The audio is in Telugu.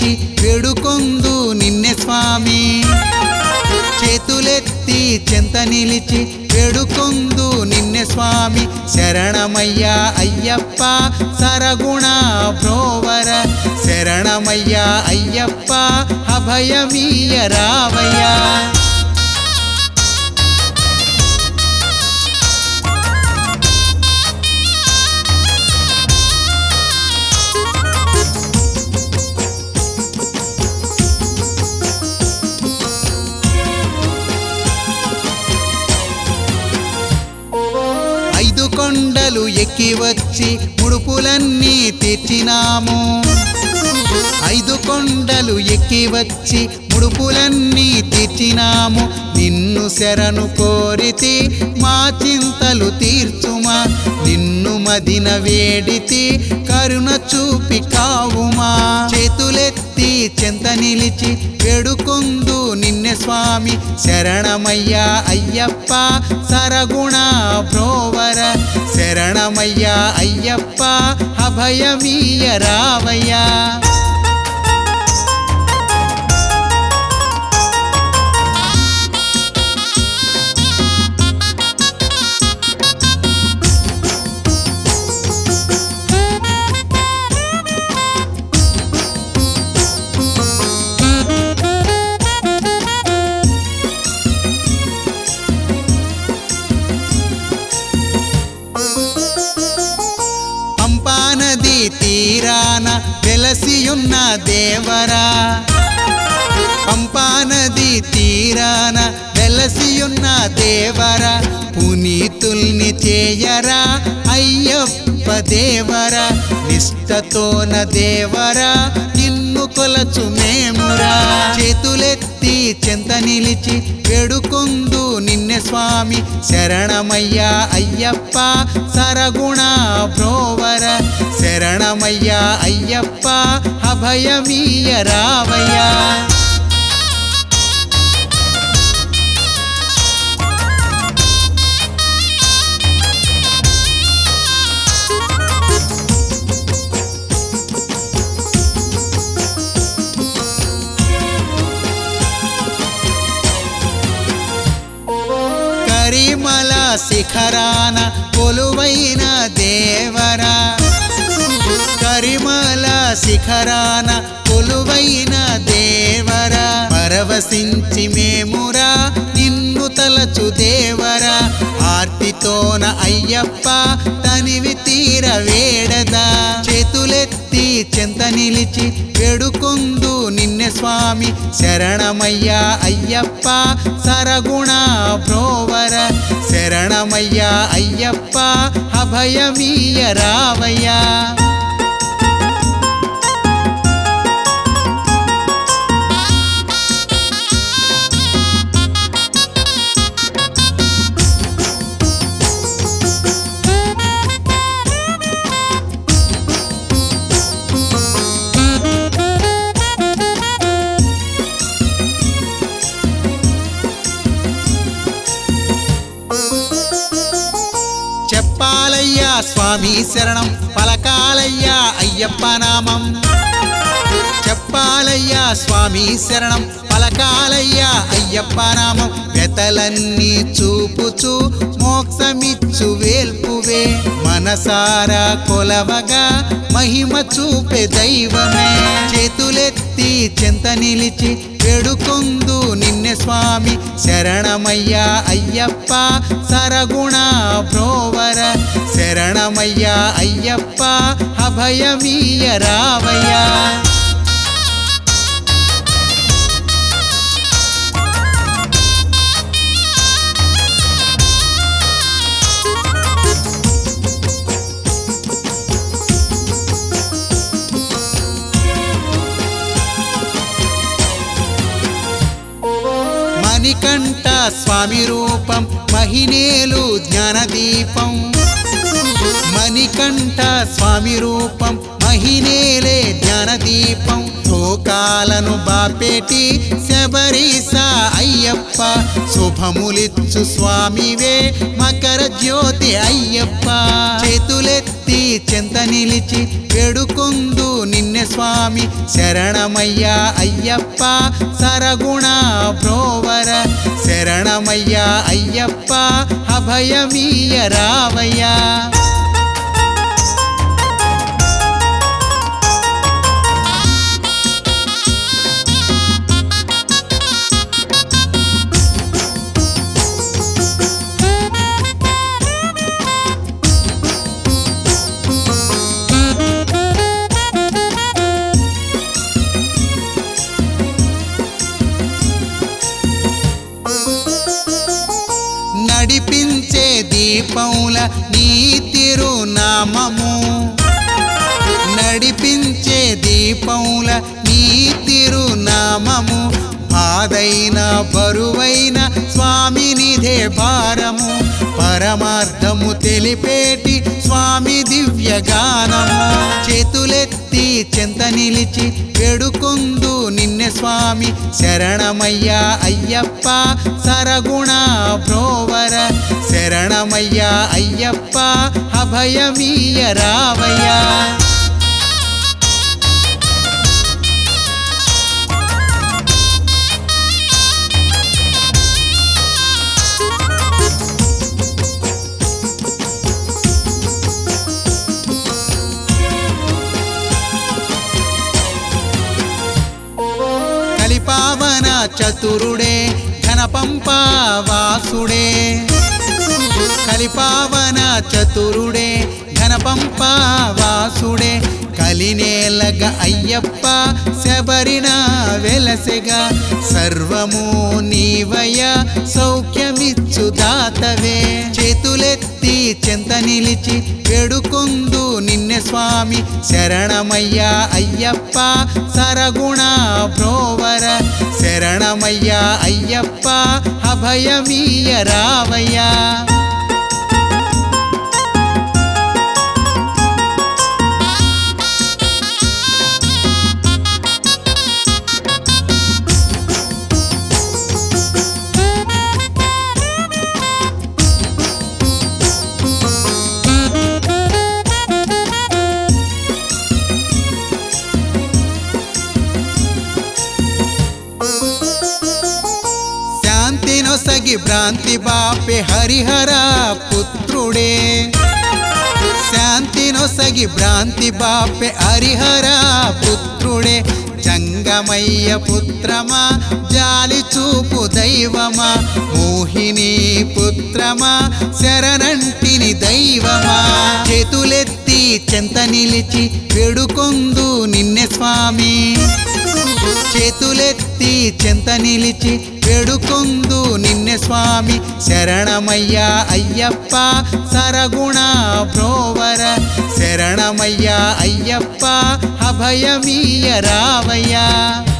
నిలిచి వేడుకొందు నిన్నే స్వామి చేతులెత్తి చెంత నిలిచి వేడుకొందు నిన్నే స్వామి శరణమయ్యా అయ్యప్ప సరగుణ బ్రోవర శరణమయ్యా అయ్యప్ప అభయమీయ రావయ్యా ఐదు కొండలు ఎక్కి వచ్చి ముడుపులన్నీ తీర్చినాము ఐదు కొండలు ఎక్కి వచ్చి ముడుపులన్నీ తీర్చినాము నిన్ను శరణు కోరితి మా చింతలు తీర్చుమా నిన్ను మదిన వేడితి కరుణ చూపి కావుమా చేతులెత్తి చెంత నిలిచి వేడుకొందు నిన్నే స్వామి శరణమయ్యా అయ్యప్ప సరగుణ బ్రోవర శరణమయ్యా అయ్యప్ప అభయమీయ రావయ్యా పంపానది తీరాన వెలసియున్న దేవరా పంపానది తీరాన వెలసియున్న దేవరా పునీతుల్ని చేయరా అయ్యప్ప దేవరా నిష్టతోన దేవరా నిన్ను కొలచు మేమురా చేతులెత్తి చెంత నిలిచి వేడుకొందు నిన్నే స్వామి శరణమయ్యా అయ్యప్ప సరగుణ బ్రోవర శరణమయ్యా అయ్యప్ప అభయమీయ రావయ్యా కరిమల శిఖరాన కొలువైన దేవరా కరిమల శిఖరాన కొలువైన దేవరా పరవశించి మేమురా నిన్ను తలచు దేవరా ఆర్తితోన అయ్యప్ప తనివి తీర వేడదా చేతులెత్తి చెంత నిలిచి వేడుకొందు నిన్నే స్వామి శరణమయ్యా అయ్యప్ప సరగుణ బ్రోవర శరణమయ్యా అయ్యప్ప అభయమీయ రావయ్యా చెప్పాలయ్యా స్వామి శరణం పలకాలయ్యా అయ్యప్ప నామం చెప్పాలయ్యా స్వామి శరణం పలకాలయ్యా అయ్యప్ప నామం వెతలన్నీ చూపుచు మోక్షమిచ్చు వేల్పువే మనసారా కొలవగా మహిమ చూపే దైవమే చేతులెత్తి చెంత నిలిచి వేడుకొందు నిన్నే స్వామి శరణమయ్యా అయ్యప్ప సరగుణ బ్రోవర శరణమయ్యా అయ్యప్ప అభయమీయ రావయ్యా మణికంఠ స్వామి రూపం మహినేలు జ్ఞానదీపం మణికంఠ స్వామి రూపం మహినేలే జ్ఞానదీపం శోకాలను బాపేటి శబరీస అయ్యప్ప శుభములిచ్చు స్వామివే మకర జ్యోతి అయ్యప్ప చేతులెత్తి చెంత నిలిచి వేడుకొందు నిన్నె స్వామి శరణమయ్యా అయ్యప్ప సరగుణ బ్రోవర శరణమయ్యా అయ్యప్ప అభయమీయ రావయ్యా నడిపించే దీపంల నీ తిరునామము నడిపించే దీపంల నీ తిరునామము బాధైన బరువైన స్వామినిధే భారము పరమార్థము తెలిపేటి స్వామి దివ్య గానము చేతులెత్తి చెంత నిలిచి వేడుకొందు నిన్నె స్వామి శరణమయ్యా అయ్యప్ప సరగుణ బ్రోవర శరణమయ్యా అయ్యప్ప అభయమీయ రావయ్యా కలిపావన చతురుడే ఘనపంపా వాసుడే కలిపావన చతురుడే ఘనపంపా వాసుడే కలినేలగ అయ్యప్ప శబరిన వెలసెగా సర్వము నీవయ సౌఖ్యమిచ్చు దాతవే చేతులెత్తి చెంత నిలిచి వేడుకొందు నిన్నె స్వామి శరణమయ్యా అయ్యప్ప సరగుణ బ్రోవర శరణమయ్యా అయ్యప్ప అభయమీయ రావయ్యా శాంతినొసగి భ్రాంతి బాపే హరిహర పుత్రుడే శాంతినొసగి భ్రాంతి బాపే హరిహర పుత్రుడే జంగమయ్య పుత్రమా జాలి చూపు దైవమా మోహిని పుత్రమా శరణంటిని దైవమా చేతులెత్తి చెంత నిలిచి వేడుకొందు నిన్నె స్వామి చేతులెత్తి చెంత నిలిచి వేడుకొందు నిన్నె స్వామి శరణమయ్యా అయ్యప్ప సరగుణ బ్రోవర శరణమయ్యా అయ్యప్ప అభయమీయ రావయ్యా